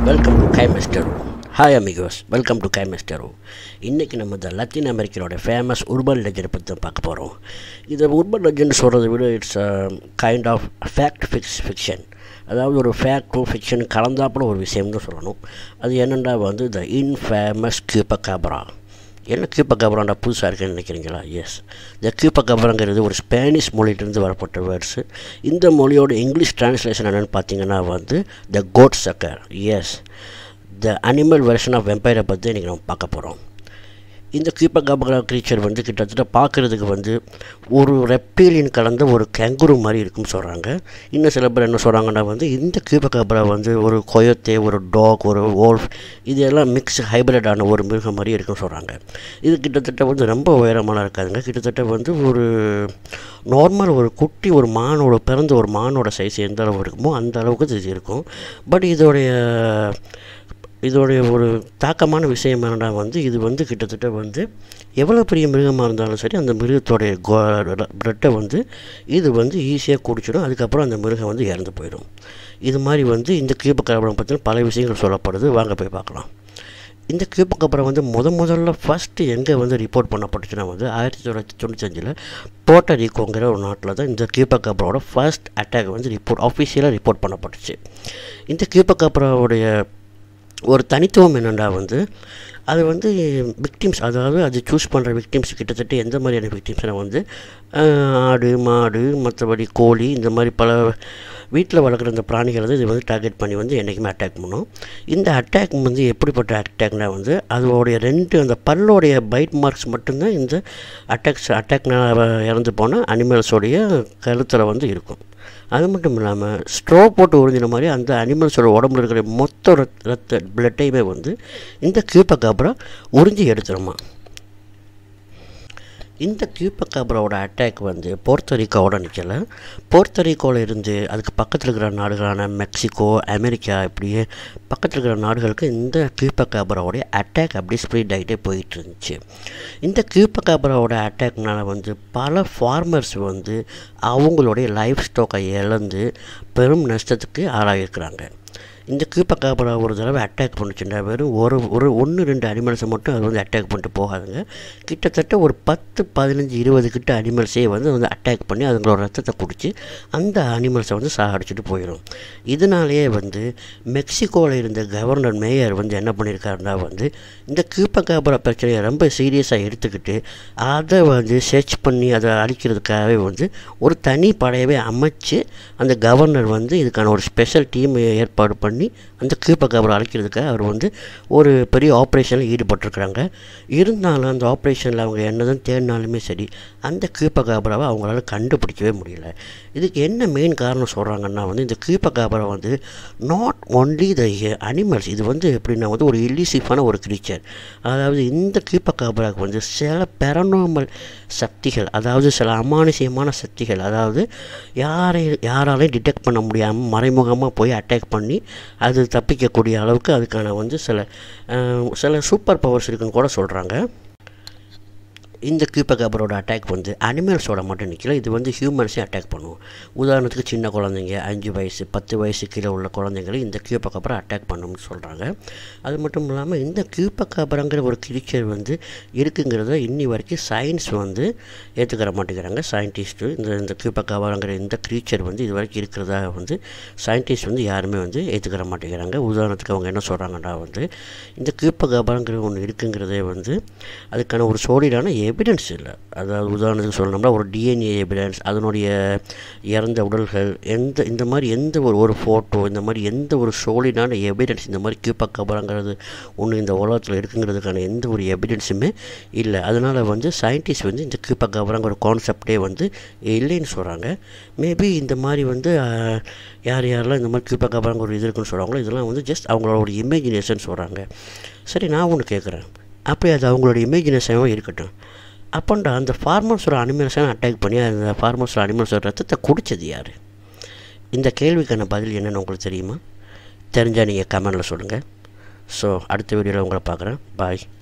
welcome to கை மிஸ்டரோ hi amigos welcome to கை மிஸ்டரோ இன்றைக்கி நம்ம இந்த லத்தீன் அமெரிக்கனோட ஃபேமஸ் உர்பன் லெஜண்ட் பற்றி தான் பார்க்க போகிறோம் இதை உர்பன் லெஜண்ட் சொல்கிறத விட it's kind of fact fix fiction அதாவது ஒரு ஃபேக்டும் ஃபிக்ஷன் கலந்தாப்புல ஒரு விஷயம் தான் சொல்லணும் அது என்னென்னா வந்து த இன்ஃபேமஸ் கியூபகாப்ரா என்ன கீப்பக்கபராண்டா புதுசாக இருக்குன்னு நினைக்கிறீங்களா எஸ் இந்த கீப்பக்கபராங்கிறது ஒரு ஸ்பானிஷ் மொழியிலிருந்து வரப்பட்ட வேர்ட்ஸு இந்த மொழியோட இங்கிலீஷ் ட்ரான்ஸ்லேஷன் என்னென்னு பார்த்தீங்கன்னா வந்து the goat sucker is the animal version of வெம்பைரை பற்றி இன்றைக்கி நம்ம பார்க்க போகிறோம் இந்த கீப்பகபரா க்ரீச்சர் வந்து கிட்டத்தட்ட பார்க்குறதுக்கு வந்து ஒரு ரெப்டீலியன் கலந்த ஒரு கேங்குரு மாதிரி இருக்குன்னு சொல்கிறாங்க இன்னும் சில பேர் என்ன சொல்கிறாங்கன்னா வந்து இந்த கீப்பகபரா வந்து ஒரு கொயத்தே ஒரு டாக் ஒரு ஓல்ஃப் இது எல்லாம் மிக்ஸ் ஹைப்ரிடான ஒரு மிருகம் மாதிரி இருக்குன்னு சொல்கிறாங்க இது கிட்டத்தட்ட வந்து ரொம்ப உயரமான இருக்காதுங்க கிட்டத்தட்ட வந்து ஒரு நார்மல் ஒரு குட்டி ஒரு மானோட பிறந்த ஒரு மானோட சைஸ் எந்த அளவு இருக்குமோ அந்த அளவுக்கு இது இருக்கும் பட் இதோடைய இதோடைய ஒரு தாக்கமான விஷயம் என்னடா வந்து இது வந்து கிட்டத்தட்ட வந்து எவ்வளோ பெரிய மிருகமாக இருந்தாலும் சரி அந்த மிருகத்தோடைய கோ பிளட்டை வந்து இது வந்து ஈஸியாக குடிச்சிடும் அதுக்கப்புறம் அந்த மிருகம் வந்து இறந்து போயிடும் இது மாதிரி வந்து இந்த கீப கலவரம் பற்றின பல விஷயங்கள் சொல்லப்படுது வாங்க போய் பார்க்கலாம் இந்த கீபக் அப்புறம் வந்து முத முதல்ல ஃபஸ்ட்டு எங்கே வந்து ரிப்போர்ட் பண்ணப்பட்டுச்சுன்னா வந்து ஆயிரத்தி தொள்ளாயிரத்தி தொண்ணூத்தஞ்சில் போட்டரிக்கோங்கிற ஒரு நாட்டில் தான் இந்த கீபக் அப்புறோட ஃபர்ஸ்ட் அட்டாக் வந்து ரிப்போர்ட் ஆஃபீஷியலாக ரிப்போர்ட் பண்ணப்பட்டுச்சு இந்த கீபக் அப்புறோடைய ஒரு தனித்துவம் என்னென்னா வந்து அது வந்து விக்டிம்ஸ் அதாவது அது சூஸ் பண்ணுற விக்டிம்ஸ் கிட்டத்தட்ட எந்த மாதிரியான விக்டிம்ஸ்னால் வந்து ஆடு மாடு மற்றபடி கோழி இந்த மாதிரி பல வீட்டில் வளர்க்குற இந்த பிராணிகளை வந்து இது வந்து டார்கெட் பண்ணி வந்து என்றைக்குமே அட்டாக் பண்ணும் இந்த அட்டாக் வந்து எப்படிப்பட்ட அட்டாக்னால் வந்து அதோடைய ரெண்டு அந்த பல்லோடைய பைட் மார்க்ஸ் மட்டும்தான் இந்த அட்டாக்ஸ் அட்டாக்னால் இறந்து போன அனிமல்ஸோடைய கழுத்தில் வந்து இருக்கும் அது மட்டும் இல்லாமல் ஸ்ட்ரோ போட்டு உறிஞ்சின மாதிரி அந்த அனிமல்ஸோட உடம்புல இருக்கிற மொத்த ரத்த பிளட்டையுமே வந்து இந்த கீப்பக்காப்ரா உறிஞ்சி எடுத்துருமா இந்த கியூபக்காப்ராவோட அட்டாக் வந்து போர்த்தரிக்காவோட நிற்கலை போர்த்தரிக்கோவில் இருந்து அதுக்கு பக்கத்தில் இருக்கிற நாடுகளான மெக்சிகோ அமெரிக்கா இப்படியே பக்கத்தில் இருக்கிற நாடுகளுக்கு இந்த கியூபக்காப்ராவோடைய அட்டாக் அப்படியே ஸ்ப்ரீட் ஆகிட்டே போயிட்டு இருந்துச்சு இந்த கியூபக்காப்ராவோட அட்டாக்னால வந்து பல ஃபார்மர்ஸ் வந்து அவங்களுடைய லைஃப் ஸ்டாக்கை இழந்து பெரும் நஷ்டத்துக்கு ஆளாகிருக்கிறாங்க இந்த கீப்பக்காபரா ஒரு தடவை அட்டாக் பண்ணுச்சுன்னா வெறும் ஒரு ஒரு ஒன்று ரெண்டு அனிமல்ஸை மட்டும் அது வந்து அட்டாக் பண்ணிட்டு போகாதுங்க கிட்டத்தட்ட ஒரு பத்து பதினஞ்சு இருபது கிட்ட அனிமல்ஸே வந்து வந்து அட்டாக் பண்ணி அதுங்களோட ரத்தத்தை குடித்து அந்த அனிமல்ஸை வந்து சாகடிச்சிட்டு போயிடும் இதனாலேயே வந்து மெக்சிகோவில் இருந்த கவர்னர் மேயர் வந்து என்ன பண்ணியிருக்காருன்னா வந்து இந்த கீப்பக்காபரா பிரச்சனையை ரொம்ப சீரியஸாக எடுத்துக்கிட்டு அதை வந்து சர்ச் பண்ணி அதை அழிக்கிறதுக்காகவே வந்து ஒரு தனி படையவே அமைச்சு அந்த கவர்னர் வந்து இதுக்கான ஒரு ஸ்பெஷல் டீம் ஏற்பாடு பண்ணி பண்ணி அந்த கீப்பக்காபரை அழைக்கிறதுக்காக அவர் வந்து ஒரு பெரிய ஆப்ரேஷனில் ஈடுபட்டிருக்கிறாங்க இருந்தாலும் அந்த ஆப்ரேஷனில் அவங்க என்ன தான் தேடினாலுமே சரி அந்த கீப்பக்காபராவை அவங்களால கண்டுபிடிக்கவே முடியல இதுக்கு என்ன மெயின் காரணம் சொல்கிறாங்கன்னா வந்து இந்த கீப்பக்காபரா வந்து நாட் ஒன்லி த அனிமல்ஸ் இது வந்து எப்படின்னா வந்து ஒரு இல்லிசிஃபான ஒரு கிரீச்சர் அதாவது இந்த கீப்பக்காபராவுக்கு வந்து சில பெரனாமல் சக்திகள் அதாவது சில அமானுஷியமான சக்திகள் அதாவது யாரை யாராலையும் டிடெக்ட் பண்ண முடியாமல் மறைமுகமாக போய் அட்டாக் பண்ணி அது தப்பிக்கக்கூடிய அளவுக்கு அதுக்கான வந்து சில சில சூப்பர் பவர்ஸ் இருக்குன்னு கூட சொல்கிறாங்க இந்த கீப்பகாபரோட அட்டாக் வந்து அனிமல்ஸோட மட்டும் நிற்கல இது வந்து ஹியூமன்ஸையும் அட்டாக் பண்ணும் உதாரணத்துக்கு சின்ன குழந்தைங்க அஞ்சு வயசு பத்து வயசு கீழே உள்ள குழந்தைங்களை இந்த கீப்பகாபரை அட்டாக் பண்ணும்னு சொல்கிறாங்க அது மட்டும் இல்லாமல் இந்த கீப்பகாபரங்கிற ஒரு கிரிச்சர் வந்து இருக்குங்கிறத இன்னி வரைக்கும் சயின்ஸ் வந்து ஏற்றுக்கிற மாட்டேங்கிறாங்க சயின்டிஸ்ட்டு இந்த இந்த கீப்பகாபரங்கிற இந்த க்ரீச்சர் வந்து இது வரைக்கும் இருக்கிறதா வந்து சயின்டிஸ்ட் வந்து யாருமே வந்து ஏற்றுக்கிற மாட்டேங்கிறாங்க உதாரணத்துக்கு அவங்க என்ன சொல்கிறாங்கன்னா வந்து இந்த கீப்பகாபரங்கிற ஒன்று இருக்குங்கிறதே வந்து அதுக்கான ஒரு சோடிடான எவிடன்ஸ் இல்லை அதாவது உதாரணத்துக்கு சொல்லணும்னா ஒரு டிஎன்ஏ எவிடன்ஸ் அதனுடைய இறந்த உடல்கள் எந்த இந்த மாதிரி எந்த ஒரு ஒரு ஃபோட்டோ இந்த மாதிரி எந்த ஒரு சோலிடான எவிடன்ஸ் இந்த மாதிரி கீப்பக்கபரங்கிறது ஒன்று இந்த உலகத்தில் இருக்குங்கிறதுக்கான எந்த ஒரு எவிடன்ஸுமே இல்லை அதனால் வந்து சயின்டிஸ்ட் வந்து இந்த கீப்பக்கபரங்கிற கான்செப்டே வந்து இல்லைன்னு சொல்கிறாங்க மேபி இந்த மாதிரி வந்து யார் யாரெல்லாம் இந்த மாதிரி கீப்பக்கபரங்க ஒரு இது இருக்குன்னு சொல்கிறாங்களோ இதெல்லாம் வந்து ஜஸ்ட் அவங்களோட ஒரு இமேஜினேஷன் சொல்கிறாங்க சரி நான் ஒன்று கேட்குறேன் அப்படி அது அவங்களோட இமேஜினேஷனாக இருக்கட்டும் அப்போண்டா அந்த ஃபார்மர்ஸோட அனிமல்ஸை அட்டாக் பண்ணி அந்த ஃபார்மர்ஸோட அனிமல்ஸோட ரத்தத்தை குடித்தது யார் இந்த கேள்விக்கான பதில் என்னென்னு உங்களுக்கு தெரியுமா தெரிஞ்சால் நீங்கள் கமெண்டில் சொல்லுங்கள் ஸோ அடுத்த வீடியோவில் உங்களை பார்க்குறேன் பாய்